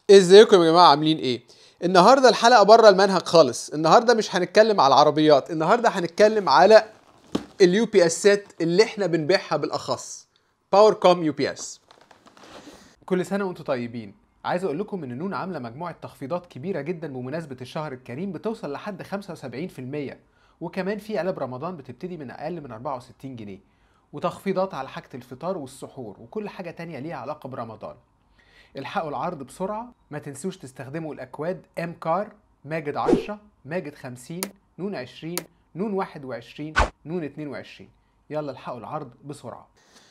ازيكم يا جماعه عاملين ايه النهارده الحلقه بره المنهج خالص النهارده مش هنتكلم على العربيات النهارده هنتكلم على اليو بي اسات اللي احنا بنبيعها بالاخص باور كوم يو بي اس كل سنه وانتم طيبين عايز اقول لكم ان نون عامله مجموعه تخفيضات كبيره جدا بمناسبه الشهر الكريم بتوصل لحد 75% وكمان في علب رمضان بتبتدي من اقل من 64 جنيه وتخفيضات على حاجه الفطار والسحور وكل حاجه تانية ليها علاقه برمضان الحقوا العرض بسرعة ما تنسوش تستخدموا الأكواد ام كار ماجد 10 ماجد 50 نون 20 نون 21 نون 22 يلا الحقوا العرض بسرعة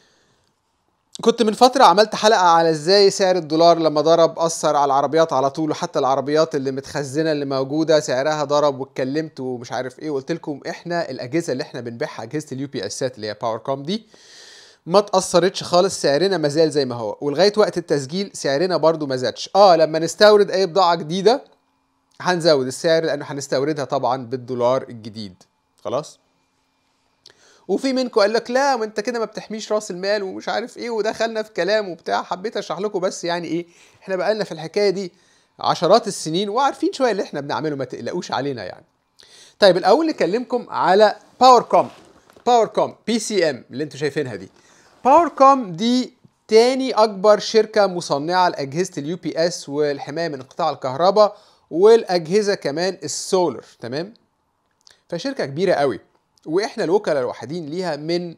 كنت من فترة عملت حلقة على ازاي سعر الدولار لما ضرب أثر على العربيات على طول وحتى العربيات اللي متخزنة اللي موجودة سعرها ضرب واتكلمت ومش عارف ايه وقلت لكم احنا الأجهزة اللي احنا بنبيعها أجهزة اليو بي اسات اللي هي باور كوم دي ما تأثرتش خالص سعرنا مازال زي ما هو ولغايه وقت التسجيل سعرنا برضو ما زادش اه لما نستورد اي بضاعه جديده هنزود السعر لانه هنستوردها طبعا بالدولار الجديد خلاص وفي منكم قال لك لا ما انت كده ما بتحميش راس المال ومش عارف ايه ودخلنا في كلام وبتاع حبيت اشرح لكم بس يعني ايه احنا بقالنا في الحكايه دي عشرات السنين وعارفين شويه اللي احنا بنعمله ما تقلقوش علينا يعني طيب الاول نكلمكم على باور كوم باور كوم بي سي ام اللي انتوا شايفينها دي باور كوم دي تاني اكبر شركه مصنعه لاجهزه اليو بي اس والحمايه من انقطاع الكهرباء والاجهزه كمان السولر تمام فشركه كبيره قوي واحنا الوكلاء الوحيدين ليها من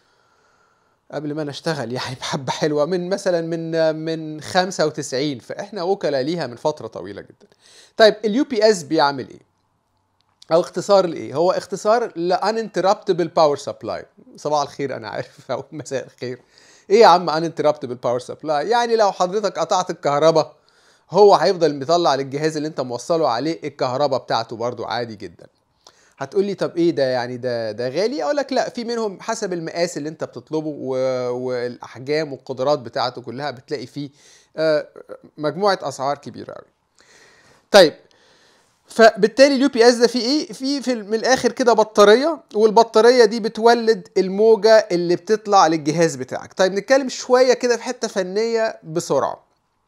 قبل ما نشتغل يعني بحبه حلوه من مثلا من من 95 فاحنا وكلاء ليها من فتره طويله جدا طيب اليو بي اس بيعمل ايه او اختصار لايه هو اختصار ل uninterruptible power supply صباح الخير انا عارف او مساء الخير ايه يا عم uninterruptible power supply يعني لو حضرتك قطعت الكهرباء هو هيفضل مطلع للجهاز اللي انت موصله عليه الكهرباء بتاعته برضو عادي جدا هتقول لي طب ايه ده يعني ده ده غالي اقول لك لا في منهم حسب المقاس اللي انت بتطلبه و... والاحجام والقدرات بتاعته كلها بتلاقي فيه آه، مجموعه اسعار كبيره قوي طيب فبالتالي اليو بي اس ده فيه ايه؟ فيه في من الاخر كده بطاريه والبطاريه دي بتولد الموجه اللي بتطلع للجهاز بتاعك. طيب نتكلم شويه كده في حته فنيه بسرعه.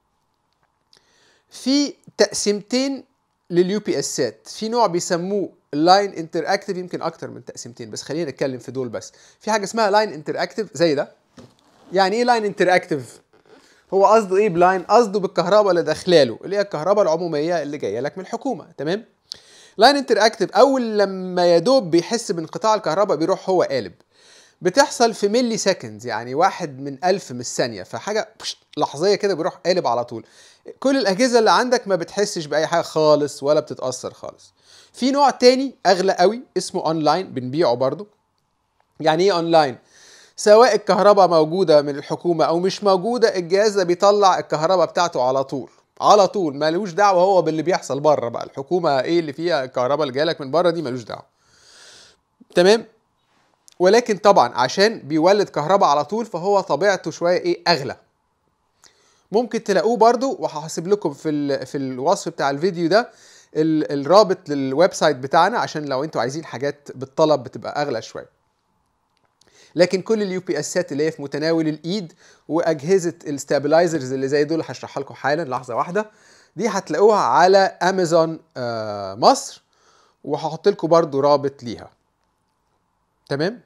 في تقسيمتين لليو بي اسات، في نوع بيسموه لاين انتر اكتف يمكن اكتر من تقسيمتين بس خلينا نتكلم في دول بس. في حاجه اسمها لاين انتر اكتف زي ده. يعني ايه لاين انتر اكتف؟ هو قصده ايه بلاين قصده بالكهرباء اللي داخلاله اللي هي الكهرباء العموميه اللي جايه لك من الحكومه تمام لاين انتر اكتف اول لما يدوب بيحس بانقطاع الكهرباء بيروح هو قالب بتحصل في ملي سكندز يعني واحد من ألف من الثانية فحاجة لحظية كده بيروح قالب على طول كل الأجهزة اللي عندك ما بتحسش بأي حاجة خالص ولا بتتأثر خالص في نوع تاني أغلى قوي اسمه أونلاين بنبيعه برضو يعني إيه أونلاين؟ سواء الكهرباء موجوده من الحكومه او مش موجوده الجهاز ده بيطلع الكهرباء بتاعته على طول على طول ملوش دعوه هو باللي بيحصل بره بقى الحكومه ايه اللي فيها الكهرباء اللي جايلك من بره دي ملوش دعوه تمام ولكن طبعا عشان بيولد كهرباء على طول فهو طبيعته شويه ايه اغلى ممكن تلاقوه برضو وهحاسب لكم في ال... في الوصف بتاع الفيديو ده ال... الرابط للويب سايت بتاعنا عشان لو انتوا عايزين حاجات بالطلب بتبقى اغلى شويه لكن كل اليو بي اسات اللي هي في متناول الايد واجهزه الستابلايزرز اللي زي دول هشرحها لكم حالا لحظه واحده دي هتلاقوها على امازون آه مصر وهحط لكم برضو رابط ليها تمام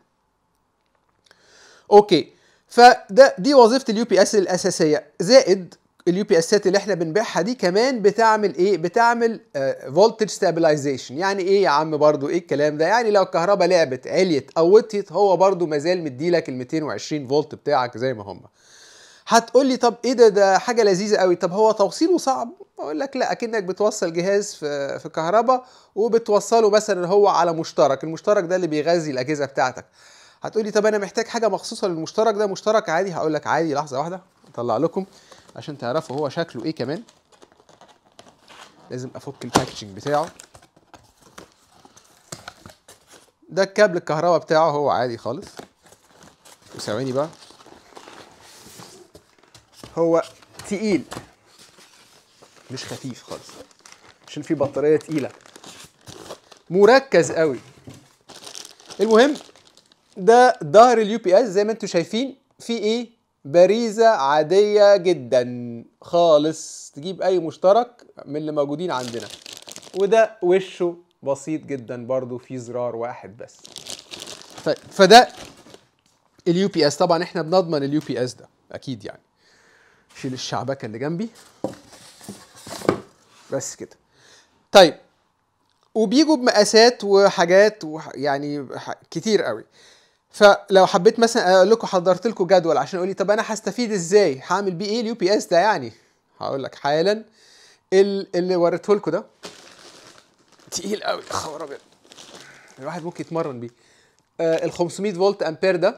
اوكي فده دي وظيفه اليو بي اس الاساسيه زائد اليو بي اسات اللي احنا بنبيعها دي كمان بتعمل ايه بتعمل فولتج ستابلايزيشن يعني ايه يا عم برضو ايه الكلام ده يعني لو الكهرباء لعبت عليت او وطيت هو برضو مازال مديلك ال 220 فولت بتاعك زي ما هم هتقول لي طب ايه ده ده حاجه لذيذه قوي طب هو توصيله صعب اقول لك لا اكنك بتوصل جهاز في في كهرباء وبتوصله مثلا هو على مشترك المشترك ده اللي بيغذي الاجهزه بتاعتك هتقولي طب انا محتاج حاجه مخصوصه للمشترك ده مشترك عادي هقول لك عادي لحظه واحده اطلع لكم عشان تعرفوا هو شكله ايه كمان لازم افك الباكجينج بتاعه ده الكابل الكهرباء بتاعه هو عادي خالص وثواني بقى هو تقيل مش خفيف خالص عشان في بطاريه تقيله مركز قوي المهم ده ظهر اليو بي اس زي ما انتم شايفين في ايه باريزة عادية جدا خالص تجيب اي مشترك من اللي موجودين عندنا وده وشه بسيط جدا برضو في زرار واحد بس ف... فده اليو بي اس طبعا احنا بنضمن اليو بي اس ده اكيد يعني شيل الشعبكه اللي جنبي بس كده طيب وبيجوا بمقاسات وحاجات وح... يعني ح... كتير قوي فلو حبيت مثلا اقول لكم حضرت لكم جدول عشان اقول لي طب انا هستفيد ازاي هعمل بيه ايه اليو بي اس ده يعني هقول لك حالا ال- اللي وريته لكم ده تقيل قوي خبر ابيض الواحد ممكن يتمرن بيه آه ال 500 فولت امبير ده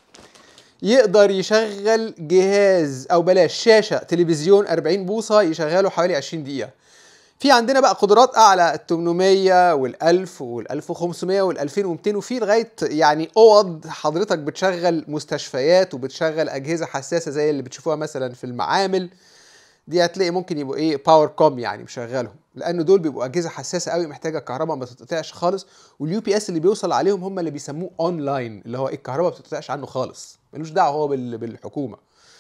يقدر يشغل جهاز او بلاش شاشه تلفزيون 40 بوصه يشغله حوالي 20 دقيقه في عندنا بقى قدرات اعلى ال 800 وال 1000 وال 1500 وال 2200 وفي لغايه يعني اوض حضرتك بتشغل مستشفيات وبتشغل اجهزه حساسه زي اللي بتشوفوها مثلا في المعامل دي هتلاقي ممكن يبقوا ايه باور كوم يعني مشغلهم لان دول بيبقوا اجهزه حساسه قوي محتاجه كهرباء ما تتقطعش خالص واليو بي اس اللي بيوصل عليهم هم اللي بيسموه اون لاين اللي هو ايه الكهرباء ما بتتقطعش عنه خالص ملوش دعوه هو بال- بالحكومه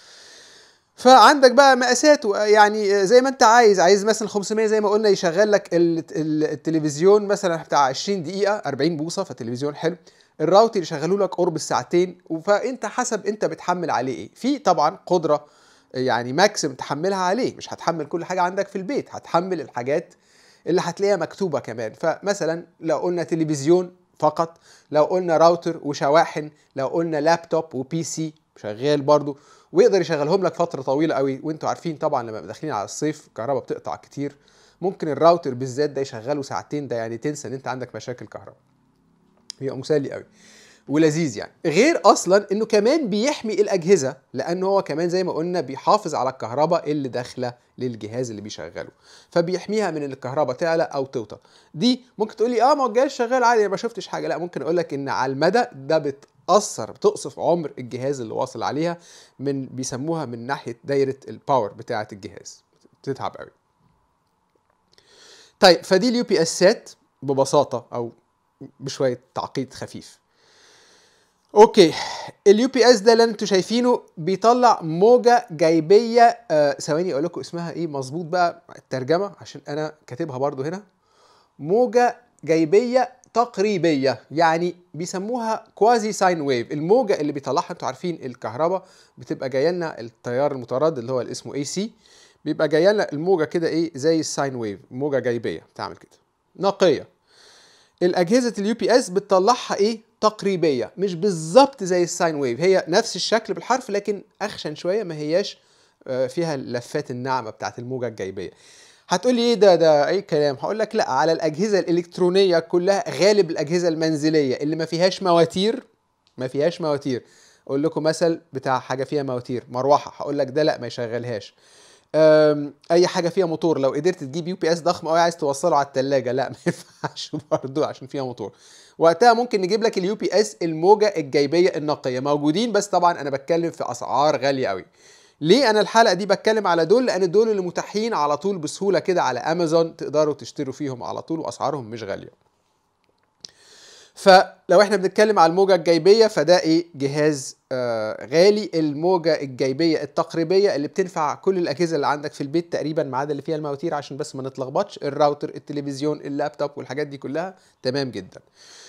فعندك بقى مقاسات و- يعني زي ما انت عايز عايز مثلا 500 زي ما قلنا يشغل لك ال- ال- التلفزيون مثلا بتاع 20 دقيقه 40 بوصه فالتلفزيون حلو الراوتر يشغلوا لك قرب الساعتين فانت حسب انت بتحمل عليه ايه في طبعا قدره يعني ماكسيم تحملها عليه مش هتحمل كل حاجه عندك في البيت هتحمل الحاجات اللي هتلاقيها مكتوبه كمان فمثلا لو قلنا تلفزيون فقط لو قلنا راوتر وشواحن لو قلنا لابتوب وبي سي شغال برضو ويقدر يشغلهم لك فتره طويله قوي وانتوا عارفين طبعا لما داخلين على الصيف الكهرباء بتقطع كتير ممكن الراوتر بالذات ده يشغله ساعتين ده يعني تنسى ان انت عندك مشاكل كهرباء بيبقى مسلي قوي ولذيذ يعني غير اصلا انه كمان بيحمي الاجهزه لانه هو كمان زي ما قلنا بيحافظ على الكهرباء اللي داخله للجهاز اللي بيشغله فبيحميها من ان الكهرباء تعلى او توطى دي ممكن تقول لي اه ما هو الجهاز شغال عادي انا ما شفتش حاجه لا ممكن اقول لك ان على المدى ده بتاثر بتقصف عمر الجهاز اللي واصل عليها من بيسموها من ناحيه دايره الباور بتاعه الجهاز بتتعب قوي طيب فدي اليو بي اسات ببساطه او بشويه تعقيد خفيف اوكي اليو بي اس ده اللي انتوا شايفينه بيطلع موجه جايبيه آه، ثواني اقول لكم اسمها ايه مظبوط بقى الترجمه عشان انا كاتبها برضو هنا موجه جايبيه تقريبيه يعني بيسموها كوازي ساين ويف الموجه اللي بيطلعها انتوا عارفين الكهرباء بتبقى جايه لنا التيار المتردد اللي هو اللي اسمه اي سي بيبقى جايه لنا الموجه كده ايه زي الساين ويف موجه جايبيه بتعمل كده نقيه الاجهزه اليو بي اس بتطلعها ايه تقريبيه مش بالظبط زي الساين ويف هي نفس الشكل بالحرف لكن اخشن شويه ما هياش آه، فيها اللفات الناعمه بتاعت الموجه الجايبيه هتقول لي ايه ده ده اي كلام هقول لك لا على الاجهزه الالكترونيه كلها غالب الاجهزه المنزليه اللي ما فيهاش مواتير ما فيهاش مواتير اقول لكم مثل بتاع حاجه فيها مواتير مروحه هقول لك ده لا ما يشغلهاش أم، اي حاجه فيها موتور لو قدرت تجيب يو بي اس ضخم قوي عايز توصله على الثلاجه لا ما ينفعش برضه عشان فيها موتور وقتها ممكن نجيب لك اليو بي اس الموجه الجايبيه النقيه موجودين بس طبعا انا بتكلم في اسعار غاليه قوي ليه انا الحلقه دي بتكلم على دول لان دول اللي متاحين على طول بسهوله كده على امازون تقدروا تشتروا فيهم على طول واسعارهم مش غاليه فلو احنا بنتكلم على الموجة الجايبية فده ايه جهاز آه غالي الموجة الجايبية التقريبية اللي بتنفع كل الأجهزة اللي عندك في البيت تقريبا ما عدا اللي فيها المواتير عشان بس ما نتلخبطش الراوتر التلفزيون اللابتوب والحاجات دي كلها تمام جدا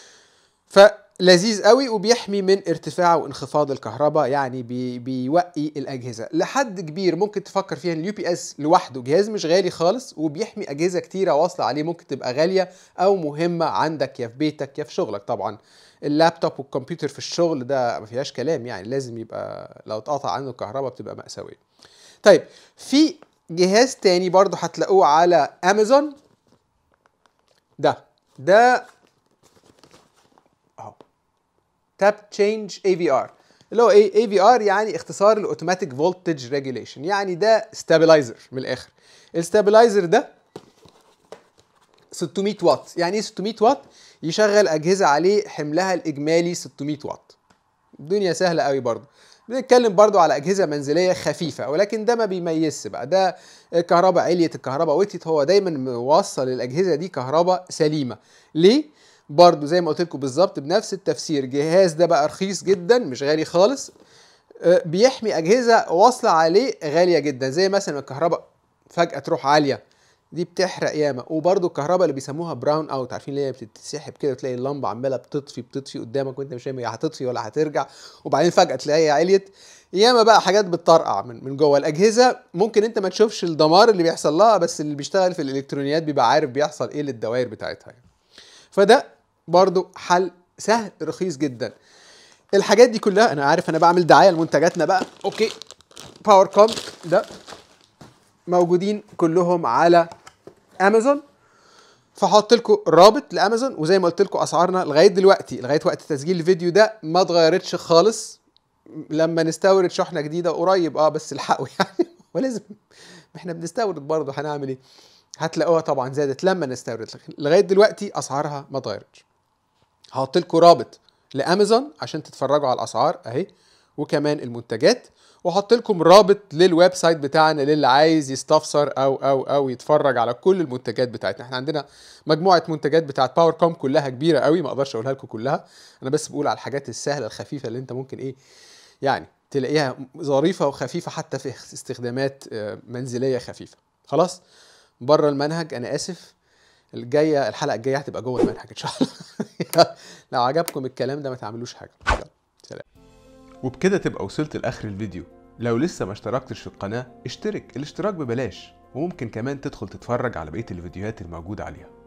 فلذيذ قوي وبيحمي من ارتفاع وانخفاض الكهرباء يعني بي بيوقي الاجهزه لحد كبير ممكن تفكر فيها اليو بي اس لوحده جهاز مش غالي خالص وبيحمي اجهزه كتيره واصله عليه ممكن تبقى غاليه او مهمه عندك يا في بيتك يا في شغلك طبعا اللابتوب والكمبيوتر في الشغل ده ما فيهاش كلام يعني لازم يبقى لو اتقطع عنه الكهرباء بتبقى مأساوية طيب في جهاز تاني برضو هتلاقوه على امازون ده ده اهو تاب تشينج اي في ار اللي هو ايه اي في ار يعني اختصار الاوتوماتيك فولتج ريجوليشن يعني ده ستابلايزر من الاخر الستابلايزر ده 600 واط يعني ايه 600 واط يشغل اجهزه عليه حملها الاجمالي 600 واط الدنيا سهله قوي برضه بنتكلم برضو على اجهزه منزليه خفيفه ولكن ده ما بيميزش بقى ده الكهرباء عليت الكهرباء وطيت هو دايما موصل الاجهزه دي كهرباء سليمه ليه برضو زي ما قلت لكم بالظبط بنفس التفسير جهاز ده بقى رخيص جدا مش غالي خالص آه، بيحمي اجهزه واصله عليه غاليه جدا زي مثلا الكهرباء فجاه تروح عاليه دي بتحرق ياما وبرده الكهرباء اللي بيسموها براون اوت عارفين اللي هي بتتسحب كده وتلاقي اللمبه عماله بتطفي بتطفي قدامك وانت مش فاهم هي هتطفي ولا هترجع وبعدين فجاه تلاقيها عليت ياما بقى حاجات بتطرقع من من جوه الاجهزه ممكن انت ما تشوفش الدمار اللي بيحصل لها بس اللي بيشتغل في الالكترونيات بيبقى عارف بيحصل ايه للدوائر بتاعتها يعني. فده برضو حل سهل رخيص جدا الحاجات دي كلها انا عارف انا بعمل دعايه لمنتجاتنا بقى اوكي باور كوم ده موجودين كلهم على امازون فحط لكم رابط لامازون وزي ما قلت لكم اسعارنا لغايه دلوقتي لغايه وقت تسجيل الفيديو ده ما اتغيرتش خالص لما نستورد شحنه جديده قريب اه بس الحقوا يعني ولازم احنا بنستورد برضه هنعمل ايه هتلاقوها طبعا زادت لما نستورد لغايه دلوقتي اسعارها ما اتغيرتش هحط لكم رابط لامازون عشان تتفرجوا على الاسعار اهي وكمان المنتجات واحط لكم رابط للويب سايت بتاعنا للي عايز يستفسر او او او يتفرج على كل المنتجات بتاعتنا احنا عندنا مجموعه منتجات بتاعت باور كوم كلها كبيره قوي ما اقدرش اقولها لكم كلها انا بس بقول على الحاجات السهله الخفيفه اللي انت ممكن ايه يعني تلاقيها ظريفه وخفيفه حتى في استخدامات آه، منزليه خفيفه خلاص بره المنهج انا اسف الجايه الحلقه الجايه هتبقى جوه المنهج ان شاء الله لو عجبكم الكلام ده ما تعملوش حاجه سلام وبكده تبقى وصلت لاخر الفيديو لو لسه ما اشتركتش في القناه اشترك الاشتراك ببلاش وممكن كمان تدخل تتفرج على بقيه الفيديوهات الموجوده عليها